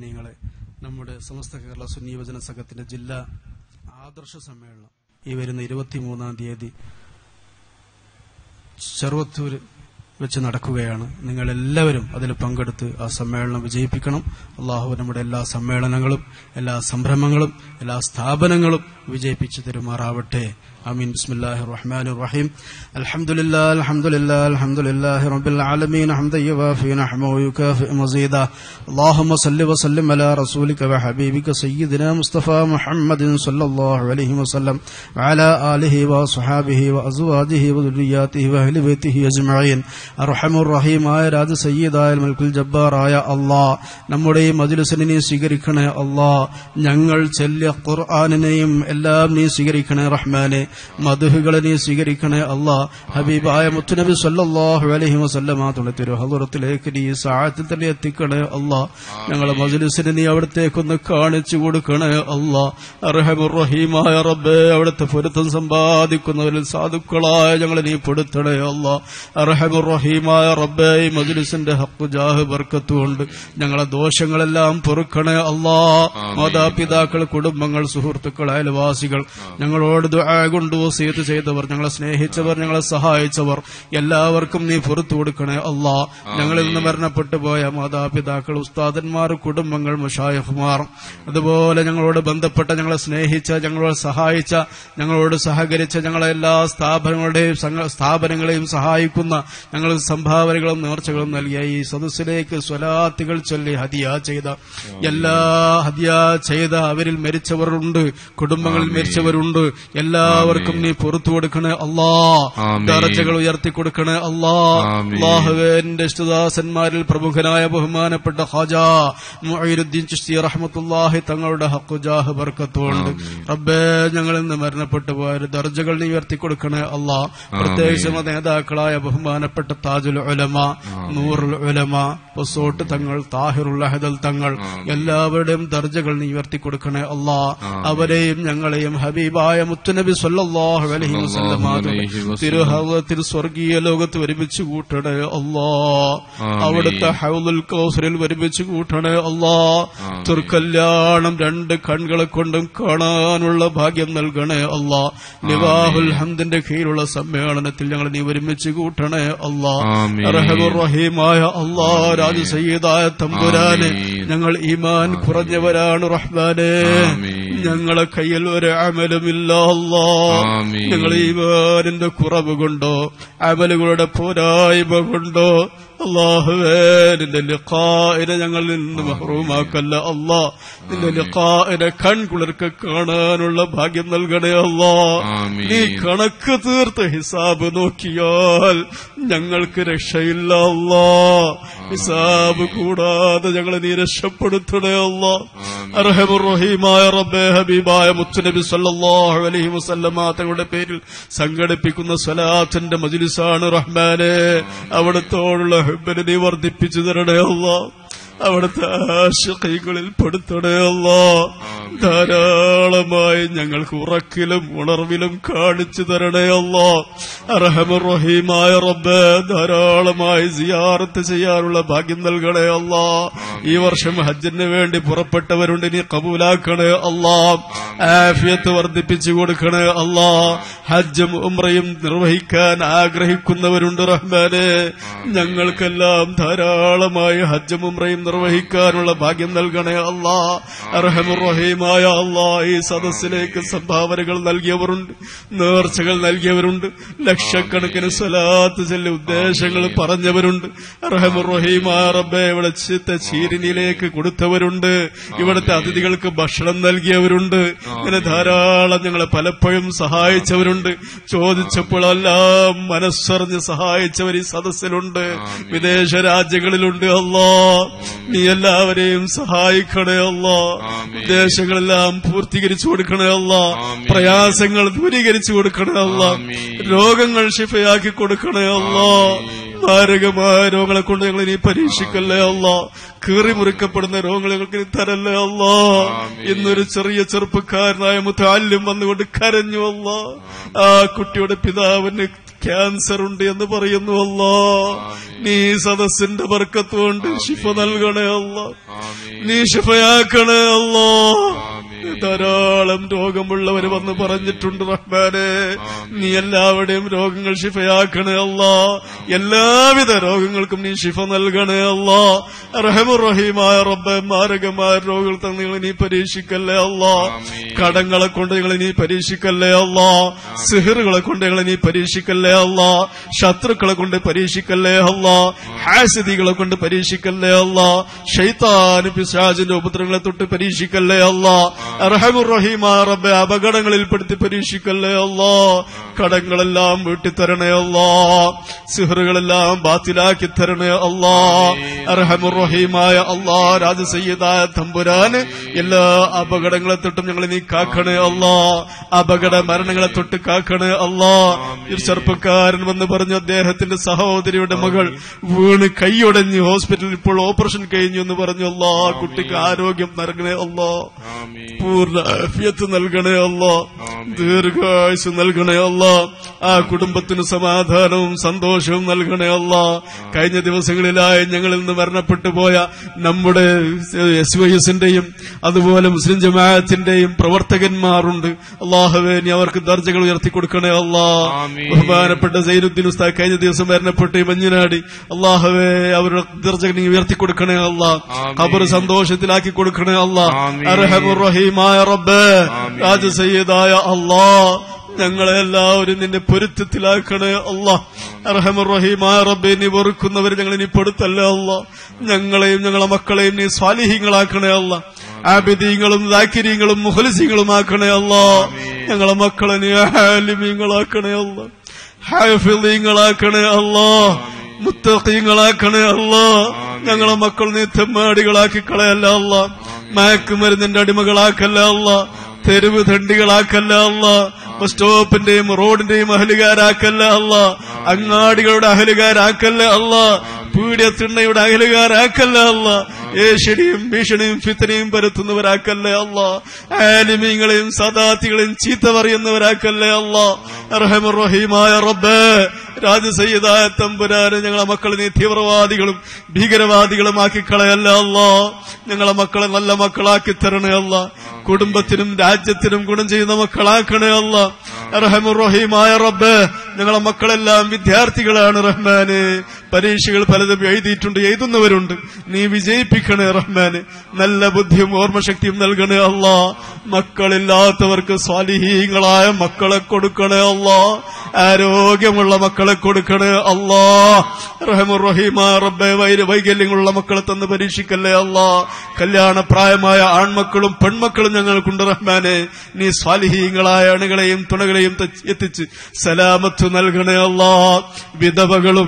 മുഅ്മിനീങ്ങളെ നമ്മുടെ സമസ്ത കേരള സുന്നി യുവജന സംഘത്തിന്റെ ജില്ലാ ആദർശ സമ്മേളനം ഈ വരുന്ന ഇരുപത്തിമൂന്നാം തീയതി ചെറുവത്തൂർ വെച്ച് നടക്കുകയാണ് നിങ്ങൾ എല്ലാവരും അതിൽ പങ്കെടുത്ത് ആ സമ്മേളനം വിജയിപ്പിക്കണം അള്ളാഹു നമ്മുടെ എല്ലാ സമ്മേളനങ്ങളും എല്ലാ സംരംഭങ്ങളും എല്ലാ സ്ഥാപനങ്ങളും വിജയിപ്പിച്ചു തരുമാറാവട്ടെ آمين بسم الله الرحمن الرحيم الحمد لله الحمد لله الحمد لله رب العالمين حمدا يوافي نحمه ويكافئ مزيدا اللهم صل وسلم على رسولك وحبيبك سيدنا مصطفى محمد صلى الله عليه وسلم وعلى آله وصحابه وأزواجه وذرياته وأهل بيته أجمعين അർഹമു റഹീമായ രാജ സയ്യിദായ മൽക്കുൽ ജബ്ബാറായ അള്ളാ നമ്മുടെ ഈ മജ്ലിസിനെ നീ സ്വീകരിക്കണേ അള്ളാ ഞങ്ങൾ ചെല്ലിയ ഖുർആാനിനെയും എല്ലാം നീ സ്വീകരിക്കണേ റഹ്മാനെ മധുഹുകളെ നീ സ്വീകരിക്കണേ അള്ളാ ഹബീബായ മുത്തുനബി സല്ലല്ലാഹു അലൈഹി വസല്ലമ തുളത്തിരു ഹദറത്തിലേക്ക് നീ സാഹത്തിൽ തന്നെ എത്തിക്കണേ അള്ളാ ഞങ്ങളെ മജ്ലിസിനെ നീ അവിടത്തേക്കൊന്ന് കാണിച്ചു കൊടുക്കണേ അള്ളാ അർഹമുർ റഹീമായ റബ്ബേ അവിടുത്തെ പൊരുത്തം സമ്പാദിക്കുന്നവരിൽ സാധുക്കളായ ഞങ്ങളെ നീ പെടുത്തണേ അള്ളാ അർഹമുർ റഹീമായ റബ്ബേ ഈ മജ്ലിസിന്റെ ഹക്കു ജാഹ് ബർക്കത്തുകൊണ്ട് ഞങ്ങളെ ദോഷങ്ങളെല്ലാം പൊറുക്കണേ അള്ളാ മാതാപിതാക്കൾ കുടുംബങ്ങൾ സുഹൃത്തുക്കൾ അയൽവാസികൾ ഞങ്ങളോട് ദുആ കൊണ്ട് വസീയത്ത് ചെയ്തവർ ഞങ്ങളെ സ്നേഹിച്ചവർ ഞങ്ങളെ സഹായിച്ചവർ എല്ലാവർക്കും നീ പുറത്തു കൊടുക്കണേ അള്ളാ ഞങ്ങളിൽ നിന്ന് മരണപ്പെട്ടു പോയ മാതാപിതാക്കൾ ഉസ്താദന്മാർ കുടുംബങ്ങൾ മുഷായഹുമാർ അതുപോലെ ഞങ്ങളോട് ബന്ധപ്പെട്ട ഞങ്ങളെ സ്നേഹിച്ച ഞങ്ങളോട് സഹായിച്ച ഞങ്ങളോട് സഹകരിച്ച ഞങ്ങളെ എല്ലാ സ്ഥാപനങ്ങളുടെയും സംഘ- സ്ഥാപനങ്ങളെയും സഹായിക്കുന്ന ഞങ്ങൾ സംഭാവനകളും നേർച്ചകളും നൽകിയ ഈ സദസ്സിലേക്ക് സ്വലാത്തുകൾ ചൊല്ലി ഹദിയ ചെയ്ത എല്ലാ ഹദിയ ചെയ്ത അവരിൽ മരിച്ചവരുണ്ട് കുടുംബങ്ങളിൽ മരിച്ചവരുണ്ട് എല്ലാവർക്കും നീ പുറത്തു കൊടുക്കണേ അല്ലാ ആമീൻ. ദർജകൾ ഉയർത്തി കൊടുക്കണേ അല്ലാ ആമീൻ. അള്ളാഹുവേന്റെ ഇഷ്ടദാസന്മാരിൽ പ്രമുഖനായ ബഹുമാനപ്പെട്ട ഖാജ മുഈനുദ്ദീൻ ചിശ്തി റഹ്മത്തുള്ളാഹി തങ്ങളുടെ ഹക്കുജാഹ് ബർക്കത്തുണ്ട് റബ്ബേ ഞങ്ങളിൽ നിന്ന് മരണപ്പെട്ടു പോയ ദർജകൾ നീ ഉയർത്തി കൊടുക്കണേ അല്ലാ പ്രത്യേകിച്ച് നേതാക്കളായ ബഹുമാനപ്പെട്ട താജുൽ ഉലമ നൂറുൽ ഉലമ പൊസോട്ട് തങ്ങൾ താഹിറുൽ അഹദൽ തങ്ങൾ എല്ലാവരുടെയും ദർജകൾ നീ ഉയർത്തി കൊടുക്കണേ അല്ലാ അവരെയും ഞങ്ങളെയും ഹബീബായ മുത്തുനബി സല്ലല്ലാഹു അലൈഹി വസല്ലമ അലൈഹി വസല്ലം. തിരുഹവത്തിൽ സ്വർഗീയ ലോകത്ത് ഒരുമിച്ച് കൂട്ടണേ അല്ലാ ആമീൻ. അവിടുത്തെ ഹൗലുൽ കൗസറിൽ ഒരുമിച്ച് കൂട്ടണേ അല്ലാ തുർക്കല്യാണം രണ്ട് കൺകളെ കൊണ്ടും കാണാനുള്ള ഭാഗ്യം നൽകണേ അല്ലാ നിവാഹുൽ ഹംദിന്റെ കീഴിലുള്ള സമ്മേളനത്തിൽ ഞങ്ങൾ നീ ഒരുമിച്ച് കൂട്ടണേ അല്ലാ ആമീൻ. റഹമുർ റഹീമായ അല്ലാ രാജ സയ്യിദായ തമ്പുരാനെ ആമീൻ. ഞങ്ങൾ ഈമാൻ കുറഞ്ഞവരാണ് റഹ്മാനെ ആമീൻ. ഞങ്ങളെ കയ്യിൽ ഒരു അമലുമില്ല അല്ലാ ആമീൻ. ഞങ്ങൾ ഈമാനിന്റെ കുറവ് കൊണ്ടോ അമലുകളുടെ പോരായ്മ കൊണ്ടോ അള്ളാഹുവേ നിന്റെ ലിഖാഇനെ ഞങ്ങളിൽ നിന്ന് മഹ്റൂമാക്കല്ല അല്ലാ നിന്റെ ലിഖാഇനെ കൺകുളിർക്ക് കാണാനുള്ള ഭാഗ്യം നൽകണേ അല്ലാ ആമീൻ. നീ കണക്ക് തീർത്ത് ഹിസാബ് നോക്കിയാൽ ഞങ്ങൾക്ക് രക്ഷയില്ല അല്ലാ ഹിസാബ് കൂടാതെ ഞങ്ങളെ നീ രക്ഷപ്പെടുത്തണേ അല്ലാ അർഹമുറഹീമായ റബ്ബേ ഹബീബായ മുത്തുനബി സല്ലല്ലാഹു അലൈഹി വസല്ലമ തങ്ങളുടെ പേരിൽ സംഘടിപ്പിക്കുന്ന സ്വലാത്തിന്റെ മജ്ലിസാണ് റഹ്മാനെ അവിടത്തോടുള്ള ഹുബ്ബിനെ നീ വർദ്ധിപ്പിച്ചു തരണേ അല്ലാ അവിടുത്തെ ആശികളിൽ പെടുത്തണേ അല്ലാ ധാരാളമായി ഞങ്ങൾക്ക് ഉറക്കിലും ഉണർവിലും കാണിച്ചു തരണേ അല്ലാ അർഹമുറഹീമായ റബ്ബേ ധാരാളമായി സിയാറത്ത് ചെയ്യാനുള്ള ഭാഗ്യം നൽകണേ അല്ലാ ഈ വർഷം ഹജ്ജിന് വേണ്ടി പുറപ്പെട്ടവരുണ്ട് നീ കബൂലാക്കണേ അല്ലാ ആഫിയത്ത് വർദ്ധിപ്പിച്ചു കൊടുക്കണേ അല്ലാ ഹജ്ജും ഉംറയും നിർവഹിക്കാൻ ആഗ്രഹിക്കുന്നവരുണ്ട് റഹ്മാനെ ഞങ്ങൾക്കെല്ലാം ധാരാളമായി ഹജ്ജും ഉംറയും നിർവഹിക്കാനുള്ള ഭാഗ്യം നൽകണേ അല്ലാ അർഹമുറഹീമായ അല്ലാ ഈ സദസ്സിലേക്ക് സംഭാവനകൾ നൽകിയവരുണ്ട് നേർച്ചകൾ നൽകിയവരുണ്ട് ലക്ഷക്കണക്കിന് സ്വലാത്ത് ചെല്ലി ഉദ്ദേശങ്ങൾ പറഞ്ഞവരുണ്ട് റഹമുറഹീമായ റബ്ബെ ഇവിടെ ചിത്ത ചീരിനിയിലേക്ക് കൊടുത്തവരുണ്ട് ഇവിടുത്തെ അതിഥികൾക്ക് ഭക്ഷണം നൽകിയവരുണ്ട് ഇങ്ങനെ ധാരാളം ഞങ്ങളെ പലപ്പോഴും സഹായിച്ചവരുണ്ട് ചോദിച്ചപ്പോഴെല്ലാം മനസ്സറിഞ്ഞ് സഹായിച്ചവർ ഈ സദസ്സിലുണ്ട് വിദേശ രാജ്യങ്ങളിലുണ്ട് അല്ലാ നീ എല്ലാവരെയും സഹായിക്കണേ അല്ലാ ഉദ്ദേശങ്ങളെല്ലാം പൂർത്തീകരിച്ചു കൊടുക്കണേ അല്ലാ പ്രയാസങ്ങൾ ദൂരീകരിച്ചു കൊടുക്കണേ അല്ലാ രോഗങ്ങൾ ശിഫയാക്കി കൊടുക്കണേ അല്ലാ മാരകമായ രോഗങ്ങളെ കൊണ്ട് ഞങ്ങൾ ഇനി പരീക്ഷിക്കല്ലേ അല്ല കീറി മുറിക്കപ്പെടുന്ന രോഗങ്ങൾ ഞങ്ങൾക്ക് ഇനി തരല്ലേ അല്ല ഇന്നൊരു ചെറിയ ചെറുപ്പക്കാരനായ മുത്താല്യം വന്നുകൊണ്ട് കരഞ്ഞു അല്ല ആ കുട്ടിയുടെ പിതാവിന് ക്യാൻസർ ഉണ്ട് എന്ന് പറയുന്നു അല്ലാ നീ സദസ്സിന്റെ ബർക്കത്ത് കൊണ്ട് ശിഫ നൽകണേ അല്ലാ ആമീൻ നീ ശിഫയാക്കണേ അല്ലാ ആമീൻ ധാരാളം രോഗമുള്ളവർ വന്ന് പറഞ്ഞിട്ടുണ്ട് റഹ്മാനെ നീ എല്ലാവരുടെയും രോഗങ്ങൾ ശിഫയാക്കണേ അല്ലാ എല്ലാവിധ രോഗങ്ങൾക്കും നീ ശിഫ നൽകണേ അല്ലാ റഹമുറഹീമായ റബ്ബെ മാരകമായ രോഗങ്ങൾ തന്നെ നിങ്ങൾ നീ പരീക്ഷിക്കല്ലേ അല്ലാ കടങ്ങളെ കൊണ്ട് നിങ്ങൾ നീ പരീക്ഷിക്കല്ലേ അല്ലാ സിഹറുകളെ കൊണ്ട് നിങ്ങൾ നീ പരീക്ഷിക്കല്ലേ അല്ലാ ശത്രുക്കളെ കൊണ്ട് പരീക്ഷിക്കല്ലേ അല്ലാ ഹാസിദികളെ കൊണ്ട് പരീക്ഷിക്കല്ലേ അല്ലാ ഷൈത്താൻ പിശാജിന്റെ ഉപദ്രവങ്ങളെ തൊട്ട് പരീക്ഷിക്കല്ലേ അല്ലാ റഹമുറഹീമായ റബ്ബെ അപകടങ്ങളിൽപ്പെടുത്തി പരീക്ഷിക്കല്ലേ അല്ലാ കടങ്ങളെല്ലാം വീട്ടിത്തരണേ അല്ലാ സിഹറുകളെല്ലാം ബാത്തിലാക്കി തരണേ അല്ലാ റഹമുറഹീമായ അല്ലാ രാജസയ്യദായ തമ്പുരാന് എല്ലാ അപകടങ്ങളെ തൊട്ടും ഞങ്ങൾ നീ കാക്കണേ അല്ലാ അപകട മരണങ്ങളെ തൊട്ട് കാക്കണേ അല്ലാ ഒരു ചെറുപ്പക്കാരൻ വന്ന് പറഞ്ഞു അദ്ദേഹത്തിന്റെ സഹോദരിയുടെ മകൾ വീണ് കൈയൊടഞ്ഞ് ഹോസ്പിറ്റലിൽ ഇപ്പോൾ ഓപ്പറേഷൻ കഴിഞ്ഞു എന്ന് പറഞ്ഞു അല്ലാ കുട്ടിക്ക് ആരോഗ്യം നൽകണേ അല്ലാ ആമീൻ പൂർണ്ണ ആഫിയത്ത് നൽകണേ അല്ല ദീർഘായുസ് നൽകണേ അല്ല ആ കുടുംബത്തിന് സമാധാനവും സന്തോഷവും നൽകണേ അല്ല കഴിഞ്ഞ ദിവസങ്ങളിലായി ഞങ്ങളിൽ നിന്ന് മരണപ്പെട്ടു പോയ നമ്മുടെ എസ് വൈ എസിന്റെയും അതുപോലെ മുസ്ലിം ജമാഅത്തിന്റെയും പ്രവർത്തകന്മാരുണ്ട് അള്ളാഹുവേ നീ അവർക്ക് ദർജകൾ ഉയർത്തി കൊടുക്കണേ അല്ലാ ആമീൻ. ബഹുമാനപ്പെട്ട സൈനുദ്ദീൻ ഉസ്താദ് കഴിഞ്ഞ ദിവസം മരണപ്പെട്ട് ഈ മഞ്ഞനാടി അള്ളാഹുവേ അവരുടെ ദർജകൾ നീ ഉയർത്തി കൊടുക്കണേ അല്ല ആമീൻ. ഖബർ സന്തോഷത്തിലാക്കി കൊടുക്കണേ അല്ല ആമീൻ. അർഹമുറഹീമായ റബ്ബ് ആമീൻ. രാജസയ്യദായ അല്ലാ ഞങ്ങളെ എല്ലാവരും നിന്റെ പൊരുത്തത്തിലാക്കണേ അല്ലാ അർഹമുറഹീമായ റബ്ബെ നീ വെറുക്കുന്നവർ ഞങ്ങളെ നീ പെടുത്തല്ലേ അല്ല ഞങ്ങളെയും ഞങ്ങളെ മക്കളെയും നീ സ്വാലിഹീങ്ങളാക്കണേ അല്ല ആബിദീങ്ങളും ദാക്കിരീങ്ങളും മുഹലിസീങ്ങളും ആക്കണേ അല്ല ഞങ്ങളെ മക്കളെ നീ ഹാലിമീങ്ങളാക്കണേ അല്ല ഹാഫിളീങ്ങളാക്കണേ അല്ലാ മുത്തഖീങ്ങളാക്കണേ അല്ലാ ഞങ്ങളെ മക്കൾ നീ തെമ്മാടികളാക്കി കളയല്ല അല്ല മയക്കുമരുന്നിന്റെ അടിമകളാക്കല്ല അല്ല തെരുവ് തണ്ടികളാക്കല്ല അല്ല ബസ് സ്റ്റോപ്പിന്റെയും റോഡിന്റെയും അഹലുകാരാക്കല്ല അല്ല അങ്ങാടികളുടെ അഹലുകാരാക്കല്ല അല്ല പീഡിയത്തിണ്ണയുടെ അഹലുകാരാക്കല്ല അല്ല ഏഷണിയും ഭീഷണിയും ഫിത്തനെയും പരത്തുന്നവരാക്കല്ലേ അല്ല ആലിമീങ്ങളെയും സദാത്തികളെയും ചീത്ത പറയുന്നവരാക്കല്ലേ അല്ല റഹമുറഹീമായ റബ്ബേ രാജസയ്യദായ തമ്പുരാന് ഞങ്ങളെ മക്കളെ നീ തീവ്രവാദികളും ഭീകരവാദികളുമാക്കി കളയല്ല അല്ല ഞങ്ങളെ മക്കളെ നല്ല മക്കളാക്കി തരണേ അല്ല കുടുംബത്തിനും രാജ്യത്തിനും ഗുണം ചെയ്യുന്ന മക്കളാക്കണേ അല്ല റഹമുറഹീമായ റബ്ബ് ഞങ്ങളെ മക്കളെല്ലാം വിദ്യാർത്ഥികളാണ് റഹ്മാന് പരീക്ഷകൾ പലതും എഴുതിയിട്ടുണ്ട് എഴുതുന്നവരുണ്ട് നീ വിജയിപ്പിക്കണേ റഹ്മാന് നല്ല ബുദ്ധിയും ഓർമ്മശക്തിയും നൽകണേ അല്ല മക്കളില്ലാത്തവർക്ക് സ്വാലിഹീങ്ങളായ മക്കളെ കൊടുക്കണേ അല്ല ആരോഗ്യമുള്ള മക്കളെ കൊടുക്കണേ അല്ലാ റഹമുറഹീമാ റബ്ബെ വൈര വൈകല്യങ്ങളുള്ള മക്കളെ തന്ന് പരീക്ഷിക്കല്ലേ അല്ലാ കല്യാണ പ്രായമായ ആൺമക്കളും പെൺമക്കളും ഞങ്ങൾക്കുണ്ട് റഹ്മാനെ നീ സ്വാലിഹീങ്ങളായ അണുകളെയും തുണകളെയും ത- എത്തിച്ച് സലാമത്ത് നൽകണേ അല്ലാ വിധവകളും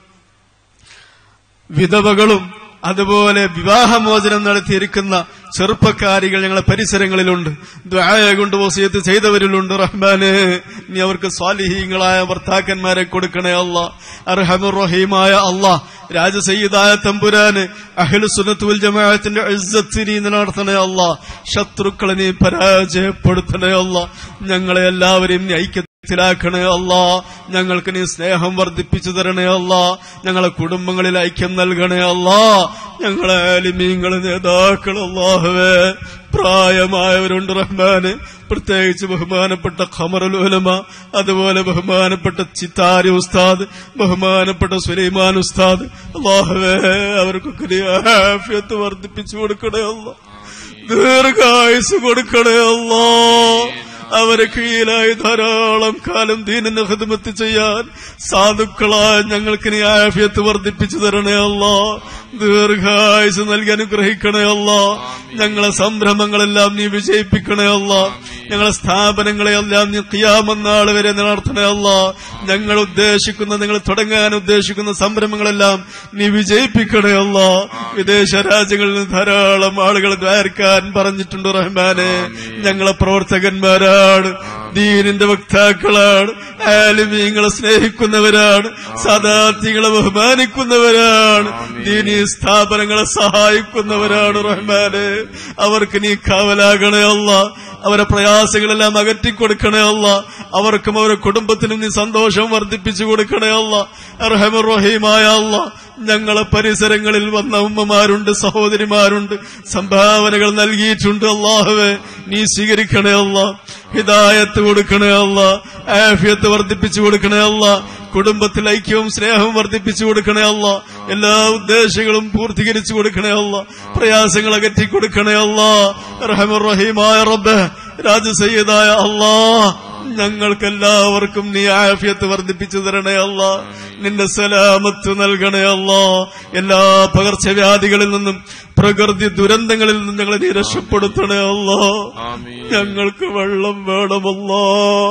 വിധവകളും അതുപോലെ വിവാഹമോചനം നടത്തിയിരിക്കുന്ന ചെറുപ്പക്കാരികൾ ഞങ്ങളെ പരിസരങ്ങളിലുണ്ട് ദ്വായ കൊണ്ട് വസിയത്ത് ചെയ്തവരിലുണ്ട് റഹ്മാന് നീ അവർക്ക് സ്വാലിഹീങ്ങളായ ഭർത്താക്കന്മാരെ കൊടുക്കണേ അല്ല അർഹമുറഹീമായ അല്ല രാജസയ്യിദായ തമ്പുരാന് അഹ്ലു സുന്നത്തുൽ ജമാഅത്തിന്റെ ഇസ്സത്ത് നീ നിലനിർത്തണേ അല്ല ശത്രുക്കളെ നീ പരാജയപ്പെടുത്തണേ അല്ല ഞങ്ങളെ എല്ലാവരെയും നീ ഐക്യ ത്തിലാക്കണേ അല്ല ഞങ്ങൾക്ക് നീ സ്നേഹം വർദ്ധിപ്പിച്ചു തരണേ അല്ല ഞങ്ങളെ കുടുംബങ്ങളിൽ ഐക്യം നൽകണേ അല്ല ഞങ്ങളെ അലിമീങ്ങളെ നേതാക്കൾ അല്ലാഹുവേ പ്രായമായവരുണ്ട് റഹ്മാന് പ്രത്യേകിച്ച് ബഹുമാനപ്പെട്ട ഖമറുൽ ഉലമ അതുപോലെ ബഹുമാനപ്പെട്ട ചിത്താരി ഉസ്താദ് ബഹുമാനപ്പെട്ട സുലൈമാൻ ഉസ്താദ് അല്ലാഹുവേ അവർക്കൊക്കെ നീ ആഫിയത്ത് വർദ്ധിപ്പിച്ചു കൊടുക്കണേ അല്ല ദീർഘായുസ് കൊടുക്കണേ അല്ലാ അവരെ കീഴിലായി ധാരാളം കാലം ദീനിന് ഹിദ്മത്ത് ചെയ്യാൻ സാധുക്കളായ ഞങ്ങൾക്ക് നീ ആഫിയത്ത് വർദ്ധിപ്പിച്ചു തരണേ അല്ല ദീർഘായുസ് നൽകി അനുഗ്രഹിക്കണേ അല്ല ഞങ്ങളെ സംരംഭങ്ങളെല്ലാം നീ വിജയിപ്പിക്കണേ അല്ല ഞങ്ങളെ സ്ഥാപനങ്ങളെയെല്ലാം നീ കിയാമെന്നാൾ വരെ നിലനിർത്തണേ അല്ല ഞങ്ങൾ ഉദ്ദേശിക്കുന്ന നിങ്ങൾ തുടങ്ങാൻ ഉദ്ദേശിക്കുന്ന സംരംഭങ്ങളെല്ലാം നീ വിജയിപ്പിക്കണേ അല്ല വിദേശ രാജ്യങ്ങളിൽ നിന്ന് ധാരാളം ആളുകൾ ദ്വാരക്കാൻ പറഞ്ഞിട്ടുണ്ട് റഹ്മാനെ ഞങ്ങളെ പ്രവർത്തകന്മാരാണ് ദീനിന്റെ വക്താക്കളാണ് ആലിമീങ്ങളെ സ്നേഹിക്കുന്നവരാണ് സദാർത്ഥികളെ ബഹുമാനിക്കുന്നവരാണ് ദീനീ സ്ഥാപനങ്ങളെ സഹായിക്കുന്നവരാണ് റഹ്മാനെ അവർക്ക് നീ കാവലാകണേ അല്ല അവരെ പ്രയാസങ്ങളെല്ലാം അകറ്റിക്കൊടുക്കണേ അല്ല അവർക്കും അവരുടെ കുടുംബത്തിനും നീ സന്തോഷം വർദ്ധിപ്പിച്ചു കൊടുക്കണേ അല്ല അർഹമുറഹീമായ അല്ല ഞങ്ങളെ പരിസരങ്ങളിൽ വന്ന ഉമ്മമാരുണ്ട് സഹോദരിമാരുണ്ട് സംഭാവനകൾ നൽകിയിട്ടുണ്ട് അള്ളാഹുവെ നീ സ്വീകരിക്കണേ അല്ല ഹിദായത്ത് കൊടുക്കണേ അല്ല ആഫിയത്ത് വർദ്ധിപ്പിച്ചു കൊടുക്കണേ അല്ല കുടുംബത്തിൽ ഐക്യവും സ്നേഹവും വർദ്ധിപ്പിച്ചു കൊടുക്കണേ അല്ല എല്ലാ ഉദ്ദേശങ്ങളും പൂർത്തീകരിച്ചു കൊടുക്കണേ അല്ല പ്രയാസങ്ങൾ അകറ്റി കൊടുക്കണേ അല്ല റഹമുറഹീമായ റബ്ബ് രാജസയ്യദായ അല്ലാ ഞങ്ങൾക്കെല്ലാവർക്കും നീ ആഫിയത്ത് വർദ്ധിപ്പിച്ചു തരണേ അല്ല നിന്റെ സലാമത്ത് നൽകണേ അല്ല എല്ലാ പകർച്ചവ്യാധികളിൽ നിന്നും പ്രകൃതി ദുരന്തങ്ങളിൽ നിന്നും ഞങ്ങളെ നീ രക്ഷപ്പെടുത്തണേ അല്ല ആമീൻ ഞങ്ങൾക്ക് വെള്ളം വേണമല്ലോ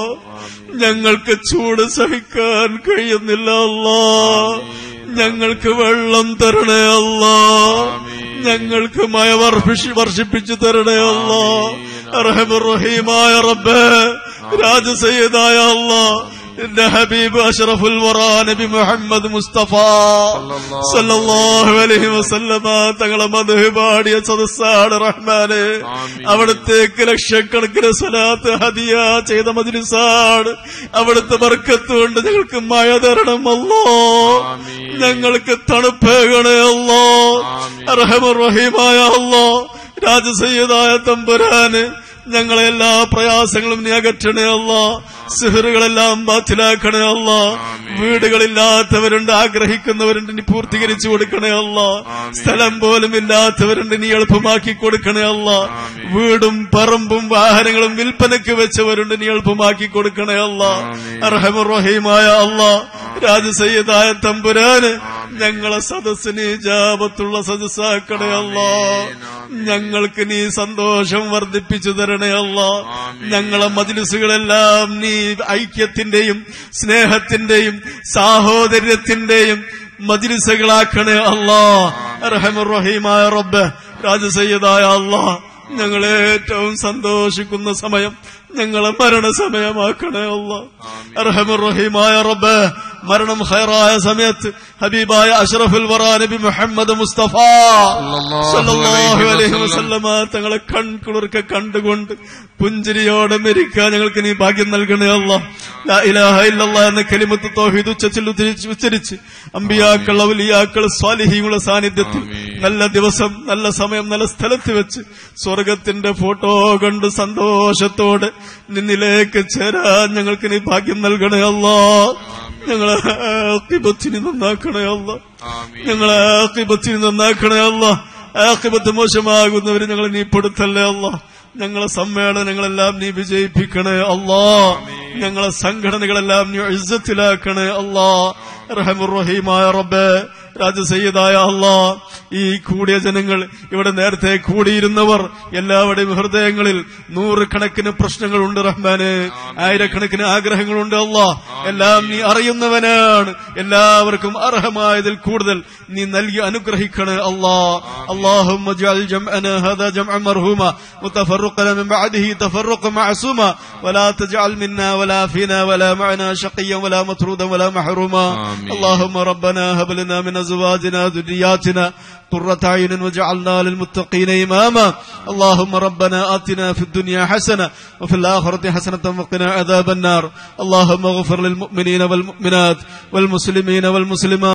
ഞങ്ങൾക്ക് ചൂട് സഹിക്കാൻ കഴിയുന്നില്ല അല്ലോ ഞങ്ങൾക്ക് വെള്ളം തരണേ അല്ലോ ഞങ്ങൾക്ക് മഴ വർഷിച്ച് വർഷിപ്പിച്ചു തരണേ അല്ലോ റഹമുറഹീമായ റബ്ബേ രാജസയ്യദായ അല്ലോ എന്റെ ഹബീബ് അഷറഫുൽ വറാ നബി മുഹമ്മദ് മുസ്തഫ സല്ലല്ലാഹു അലൈഹി വസല്ലമ തങ്ങളെ മധു പാടിയ സദസ്സാണ് റഹ്മാനെ ആമീൻ. അവിടത്തേക്ക് ലക്ഷക്കണക്കിന് സ്വലാത്ത് ഹദിയ ചെയ്ത മജ്ലിസാണ് അവിടുത്തെ ബർക്കത്ത് കൊണ്ട് ഞങ്ങൾക്ക് മഴ തരണം അല്ലോ ആമീൻ. ഞങ്ങൾക്ക് തണുപ്പേകണേ അല്ലോ ആമീൻ. റഹമുറഹീമായ അല്ലോ രാജസയ്യദായ തമ്പുരാന് ഞങ്ങളെ എല്ലാ പ്രയാസങ്ങളും നീ അകറ്റണേ അല്ല സിഹറുകളെല്ലാം ബാത്തിലാക്കണേ അല്ല വീടുകളില്ലാത്തവരുണ്ട് ആഗ്രഹിക്കുന്നവരുണ്ട് നീ പൂർത്തീകരിച്ചു കൊടുക്കണേ അല്ല സ്ഥലം പോലും ഇല്ലാത്തവരുണ്ട് നീ എളുപ്പമാക്കി കൊടുക്കണേ അല്ല വീടും പറമ്പും വാഹനങ്ങളും വിൽപ്പനയ്ക്ക് വെച്ചവരുണ്ട് നീ എളുപ്പമാക്കി കൊടുക്കണേ അല്ല അർഹമുറഹീമായ അല്ല രാജസയ്യദായ തമ്പുരാന് ഞങ്ങളെ സദസ്സിന് ജാപത്തുള്ള സദസ്സാക്കണേ അല്ല ഞങ്ങൾക്ക് നീ സന്തോഷം വർദ്ധിപ്പിച്ചു തരണേ അല്ല ഞങ്ങളെ മജിലിസുകളെല്ലാം നീ ഐക്യത്തിന്റെയും സ്നേഹത്തിന്റെയും സാഹോദര്യത്തിന്റെയും മജിലിസുകളാക്കണേ അല്ലാ റഹമുറഹീമായ റബ്ബ് രാജസയ്യദായ അല്ലാ ഞങ്ങൾ ഏറ്റവും സന്തോഷിക്കുന്ന സമയം ഞങ്ങളെ മരണസമയമാക്കണേ അല്ല അർഹമുറഹീമായ റബ്ബ് മരണം ഹൈറായ സമയത്ത് ഹബീബായ അഷ്റഫുൽ വറാ നബി മുഹമ്മദ് മുസ്തഫ സല്ലല്ലാഹു അലൈഹി വസല്ലമ തങ്ങളെ കൺകുളിർക്കെ കണ്ടുകൊണ്ട് പുഞ്ചിരിയോടെ മരിക്കാൻ ഞങ്ങൾക്ക് നീ ഭാഗ്യം നൽകണേ അല്ല ലാ ഇലാഹ ഇല്ലല്ലാഹ് എന്ന കലിമത്ത് തൗഹീദ് ഉച്ചത്തിൽ ഉദ്ധരിച്ച് ഉച്ചരിച്ച് അമ്പിയാക്കൾ ഔലിയാക്കൾ സ്വാലിഹീങ്ങളുടെ സാന്നിധ്യത്തിൽ നല്ല ദിവസം നല്ല സമയം നല്ല സ്ഥലത്ത് വെച്ച് സ്വർഗത്തിന്റെ ഫോട്ടോ കണ്ട് സന്തോഷത്തോടെ നിന്നിലേക്ക് ചേരാൻ ഞങ്ങൾക്ക് നീ ഭാഗ്യം നൽകണേ അല്ലാ ഞങ്ങളെ ആക്കിബത്തിന് നന്നാക്കണേ അല്ല ഞങ്ങളെ ആക്കിബത്തിന് നന്നാക്കണേ അല്ല ആക്കിബത്ത് മോശമാകുന്നവര് ഞങ്ങളെ നീ പെടുത്തല്ലേ അല്ല ഞങ്ങളെ സമ്മേളനങ്ങളെല്ലാം നീ വിജയിപ്പിക്കണേ അല്ലാ ഞങ്ങളെ സംഘടനകളെല്ലാം നീ ഇസ്സത്തിലാക്കണേ അല്ലാ റഹമുറഹീമായ റബ്ബേ രാജസയ്യദായ അല്ലാ ഈ കൂടിയ ജനങ്ങൾ ഇവിടെ നേരത്തെ കൂടിയിരുന്നവർ എല്ലാവരുടെയും ഹൃദയങ്ങളിൽ നൂറുകണക്കിന് പ്രശ്നങ്ങളുണ്ട് റഹ്മാന് ആയിരക്കണക്കിന് ആഗ്രഹങ്ങളുണ്ട് അല്ലാ എല്ലാം നീ അറിയുന്നവനാണ് എല്ലാവർക്കും അർഹമായതിൽ കൂടുതൽ നീ നൽകി അനുഗ്രഹിക്കണേ അല്ലാ اللهم اجعل جمعنا هذا جمعا مرحوما وتفرقنا من بعده تفرقا معصوما ولا تجعل منا ولا فينا ولا معنا شقيا ولا مطرودا ولا محروما آمين. اللهم ربنا هب لنا من ازواجنا ذرياتنا قرة عين وجعلنا للمتقين إماما اللهم ربنا آتنا في الدنيا حسنة وفي الآخرة حسنة وقنا عذاب النار اللهم اغفر للمؤمنين والمؤمنات والمسلمين والمسلمات